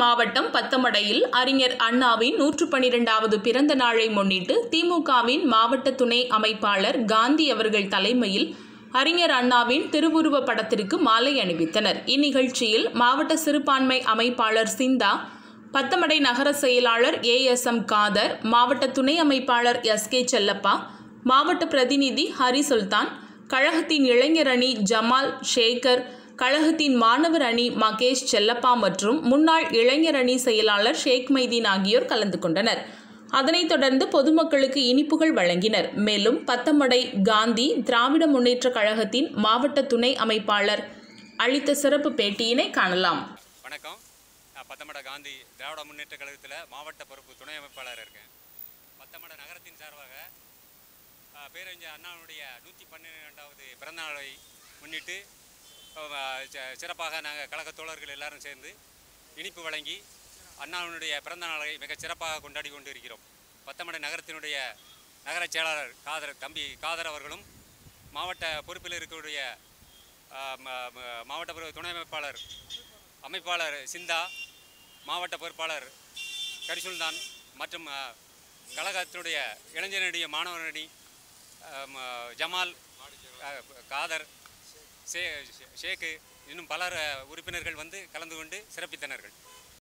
மாவட்டம் பத்தமடையில் அறிஞர் அண்ணாவின் நூற்று பனிரெண்டாவது பிறந்த நாளை முன்னிட்டு திமுகவின் மாவட்ட துணை அமைப்பாளர் காந்தி அவர்கள் தலைமையில் அறிஞர் அண்ணாவின் திருவுருவ படத்திற்கு மாலை அணிவித்தனர் இந்நிகழ்ச்சியில் மாவட்ட சிறுபான்மை அமைப்பாளர் சிந்தா பத்தமடை நகர செயலாளர் ஏ எஸ் எம் காதர் மாவட்ட துணை அமைப்பாளர் எஸ் கே செல்லப்பா மாவட்ட பிரதிநிதி ஹரி சுல்தான் கழகத்தின் இளைஞர் அணி ஜமால் ஷேகர் கழகத்தின் மாணவர் அணி மகேஷ் செல்லப்பா மற்றும் முன்னாள் இளைஞர் அணி செயலாளர் ஷேக் மைதீன் ஆகியோர் கலந்து கொண்டனர் அதனைத் தொடர்ந்து பொதுமக்களுக்கு இனிப்புகள் வழங்கினர் மேலும் பத்தமடை காந்தி திராவிட முன்னேற்றக் கழகத்தின் மாவட்ட துணை அமைப்பாளர் அளித்த சிறப்பு பேட்டியினை காணலாம் வணக்கம் நான் பத்தமட காந்தி திராவிட முன்னேற்ற கழகத்தில் மாவட்ட பொறுப்பு துணை அமைப்பாளர் இருக்கேன் பத்தமட நகரத்தின் சார்பாக அஹ், பேரறிஞர் அண்ணாவுடைய நூற்றி பன்னிரெண்டாவது பிறந்தநாளை முன்னிட்டு அஹ், சி- சிறப்பாக நாங்கள் கழக தோழர்கள் எல்லாரும் சேர்ந்து இனிப்பு வழங்கி அண்ணாவினுடைய பிறந்த நாளை மிகச் சிறப்பாக கொண்டாடி கொண்டு இருக்கிறோம் பத்தமடை நகரத்தினுடைய நகரச் செயலாளர் காதர் தம்பி காதர் அவர்களும் மாவட்ட பொறுப்பில் இருக்கக்கூடிய அஹ், ம- ம- மாவட்ட பொறுப்பு துணை அமைப்பாளர் அமைப்பாளர் சிந்தா மாவட்ட பொறுப்பாளர் கரிசுல்தான் மற்றும் அஹ், கழகத்தினுடைய இளைஞரடி மாணவரணி அஹ், ம- ஜமால் அஹ், காதர் ஷே ஷேக்கு இன்னும் பலர் அஹ், உறுப்பினர்கள் வந்து கலந்து கொண்டு சிறப்பித்தனர்கள்